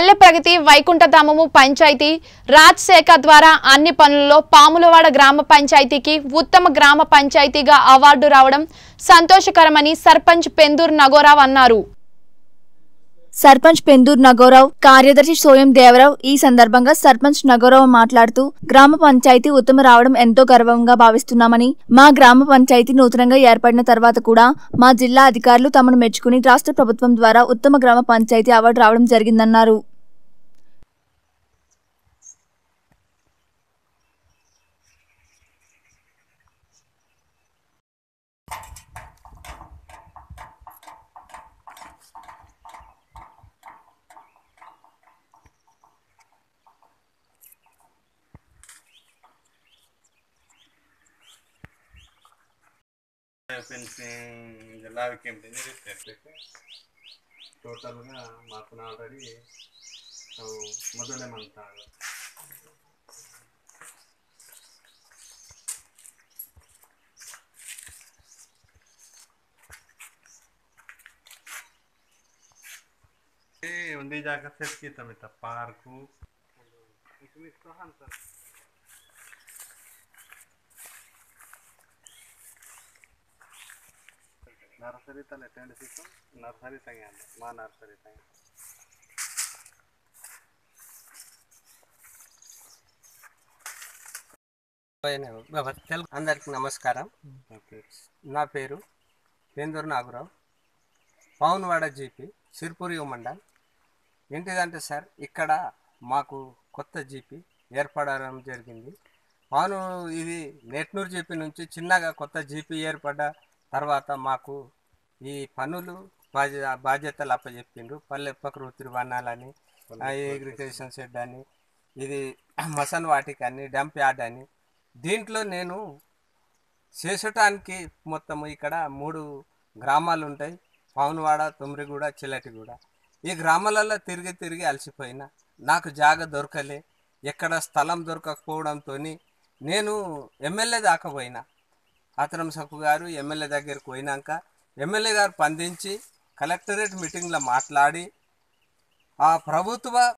పల్లె ప్రగతి వైకుంఠధామము పంచాయతీ రాజ్ శాఖ ద్వారా అన్ని పనుల్లో పాములవాడ గ్రామ పంచాయతీకి ఉత్తమ గ్రామ పంచాయతీగా అవార్డు రావడం సంతోషకరమని సర్పంచ్ పెందూర్ నగోరావ్ అన్నారు సర్పంచ్ పెందూర్ నగోరావ్ కార్యదర్శి సోయం దేవరావు ఈ సందర్భంగా సర్పంచ్ నగోరావ్ మాట్లాడుతూ గ్రామ పంచాయతీ ఉత్తమ రావడం ఎంతో గర్వంగా భావిస్తున్నామని మా గ్రామ పంచాయతీ నూతనంగా ఏర్పడిన తర్వాత కూడా మా జిల్లా అధికారులు తమను మెచ్చుకుని రాష్ట్ర ప్రభుత్వం ద్వారా ఉత్తమ గ్రామ పంచాయతీ అవార్డు రావడం జరిగిందన్నారు ఫెన్సింగ్ ಲಾವಿ ಕೆಂಪಿಂದ ಇರ್ತೈತೆ ಟೋಟಲ್గా మాకు ఆల్రెడీ ಮೊದಲೇ ಮಂತ್ ಒಂದು ಜಾಗ ಸೆಟ್ಕಿತ್ತಮಿತ್ತ ಪಾರ್ಕು ಅಂತ ನರ್ಸರಿ ತಲೆ ಟೆಂಟ್ ಸಿಕ್ಕು ನರ್ಸರಿ ತಂಗ ಮಾ ನರ್ಸರಿ ತಂಗ తెలుగు అందరికి నమస్కారం ఓకే నా పేరు పేందూరు నాగురావు పవన్వాడ జీపీ సిర్పూరి మండల్ ఏంటిదంటే సార్ ఇక్కడ మాకు కొత్త జీపీ ఏర్పడడం జరిగింది పవన్ ఇది నెట్నూరు జీపీ నుంచి చిన్నగా కొత్త జీపీ ఏర్పడ్డ తర్వాత మాకు ఈ పనులు బాధ్య బాధ్యతలు అప్పచెప్పిండ్రు పల్లె ప్రకృతి వనాలని అగ్రికల్చర్ షెడ్ అని ఇది మసన్ వాటికి అని డంప్ యార్డ్ అని దీంట్లో నేను చేసటానికి మొత్తం ఇక్కడ మూడు గ్రామాలు ఉంటాయి పవన్వాడ తుమ్రిగూడ చిల్లటిగూడ ఈ గ్రామాలలో తిరిగి తిరిగి అలసిపోయినా నాకు జాగ దొరకలే ఎక్కడ స్థలం దొరకకపోవడంతో నేను ఎమ్మెల్యే దాకా పోయినా ఆతరం సక్కు గారు ఎమ్మెల్యే దగ్గరికి పోయినాక ఎమ్మెల్యే గారు స్పందించి కలెక్టరేట్ మీటింగ్లో మాట్లాడి ఆ ప్రభుత్వ